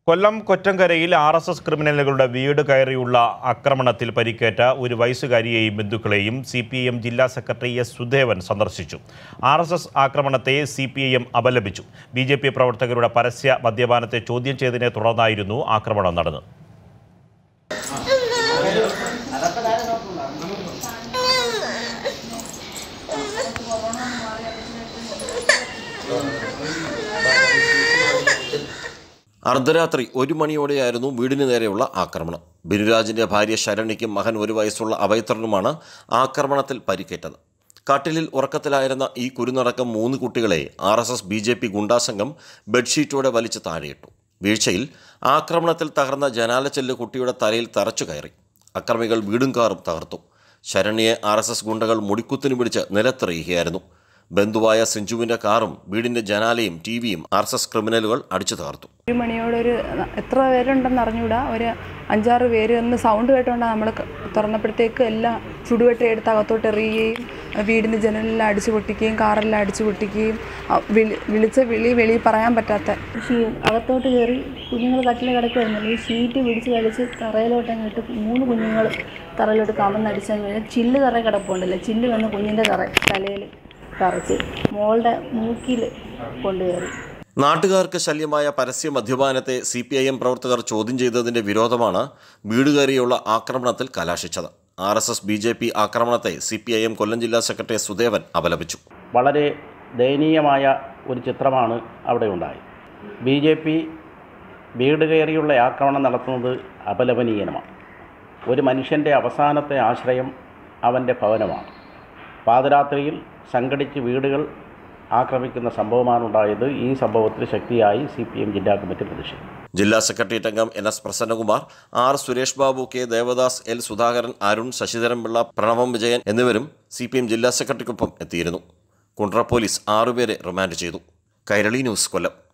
കൊല്ലം കൊറ്റങ്കരയിൽ R S S ക്രിമിനലുകളുടെ വീട് കയറിയുള്ള ആക്രമണത്തിൽ പരിക്കേറ്റ ഒരു വയസ്സുകാരിയെയും ബന്ധുക്കളെയും സി പി എം ജില്ലാ സെക്രട്ടറി എസ് സുദേവൻ സന്ദർശിച്ചു ആർ എസ് എസ് ആക്രമണത്തെ സി പി ഐ എം അപലപിച്ചു ബി ജെ പി പ്രവർത്തകരുടെ പരസ്യ മദ്യപാനത്തെ ചോദ്യം ചെയ്തതിനെ തുടർന്നായിരുന്നു ആക്രമണം നടന്നത് അർദ്ധരാത്രി ഒരു മണിയോടെയായിരുന്നു വീടിന് നേരെയുള്ള ആക്രമണം ബിനുരാജിന്റെ ഭാര്യ ശരണിക്കും മകൻ ഒരു വയസ്സുള്ള അഭയത്രനുമാണ് ആക്രമണത്തിൽ പരിക്കേറ്റത് കാട്ടിലിൽ ഉറക്കത്തിലായിരുന്ന ഈ കുരുനടക്കം മൂന്ന് കുട്ടികളെ R S S B J P ഗുണ്ടാസംഘം ബെഡ്ഷീറ്റോടെ വലിച്ച് താഴെയിട്ടു വീഴ്ചയിൽ ആക്രമണത്തിൽ തകർന്ന ജനാലച്ചെല്ല് കുട്ടിയുടെ തലയിൽ തറച്ചു കയറി അക്രമികൾ വീടും കാറും തകർത്തു ശരണ്യെ ആർ എസ് എസ് ഗുണ്ടകൾ മുടിക്കുത്തിന് പിടിച്ച് നിലത്തെറിയുകയായിരുന്നു ബന്ധുവായ സിഞ്ചുവിന്റെ കാറും വീടിന്റെ ജനാലയും ടി വിയും ആർ എസ് എസ് ക്രിമിനലുകൾ അടിച്ചു തകർത്തു ഒരു മണിയോടൊരു എത്ര പേരുണ്ടെന്ന് അറിഞ്ഞൂടാ ഒരു അഞ്ചാറ് പേര് എന്ന് സൗണ്ട് കേട്ടോണ്ടാണ് നമ്മൾ തുറന്നപ്പോഴത്തേക്ക് എല്ലാം ചുടുവെട്ടി എടുത്ത് അകത്തോട്ട് എറിയുകയും വീടിൻ്റെ ജനലെല്ലാം അടിച്ചു പൊട്ടിക്കുകയും കാറെല്ലാം അടിച്ചു പൊട്ടിക്കുകയും ആ, വിളി വിളിച്ച വിളി വെളി പറയാൻ പറ്റാത്ത ഷീ അകത്തോട്ട് കയറി കുഞ്ഞുങ്ങൾ കട്ടിൽ കിടക്കുമായിരുന്നല്ലോ ഈ ഷീറ്റ് പിടിച്ച് കളിച്ച് തറയിലോട്ട് അങ്ങോട്ട് മൂന്ന് കുഞ്ഞുങ്ങൾ തറയിലോട്ട് കമന്നടിച്ചാൽ ചില്ല് തറ കിടപ്പുണ്ടല്ലോ ചില്ല് വന്ന് കുഞ്ഞിൻ്റെ തറ തലയിൽ തറച്ച് മോളുടെ മൂക്കിൽ കൊണ്ടുകയറി നാട്ടുകാർക്ക് ശല്യമായ പരസ്യ മദ്യപാനത്തെ സി പി ഐ എം പ്രവർത്തകർ ചോദ്യം ചെയ്തതിന്റെ വിരോധമാണ് വീട് കയറിയുള്ള ആക്രമണത്തിൽ കലാശിച്ചത് R S S B J P ആക്രമണത്തെ C P I M Kollam ജില്ലാ സെക്രട്ടറി സുദേവൻ അപലപിച്ചു വളരെ ദയനീയമായ ഒരു ചിത്രമാണ് അവിടെ ഉണ്ടായത് ബി ജെ പി വീട് കയറിയുള്ള ആക്രമണം നടത്തുന്നത് അപലപനീയമാണ് ഒരു മനുഷ്യൻ്റെ അവസാനത്തെ ആശ്രയം അവൻ്റെ ഭവനമാണ് പാതിരാത്രിയിൽ സംഘടിച്ച് വീടുകൾ ആക്രമിക്കുന്ന സംഭവമാണ് ഉണ്ടായത് ഈ സംഭവത്തിൽ ശക്തിയായി സി പി എം ജില്ലാ കമ്മിറ്റി പ്രതിഷേധിച്ചു ജില്ലാ സെക്രട്ടേറിയറ്റ് അംഗം N S Prasannakumar R Suresh Babu K Devadas L Sudhakaran Arun Sasidharanpillai Pranavam Vijayan എന്നിവരും സി പി എം ജില്ലാ സെക്രട്ടറിക്കൊപ്പം എത്തിയിരുന്നു കുണ്ട്ര പോലീസ് ആറുപേരെ റിമാൻഡ് ചെയ്തു കൈരളി ന്യൂസ് കൊല്ലം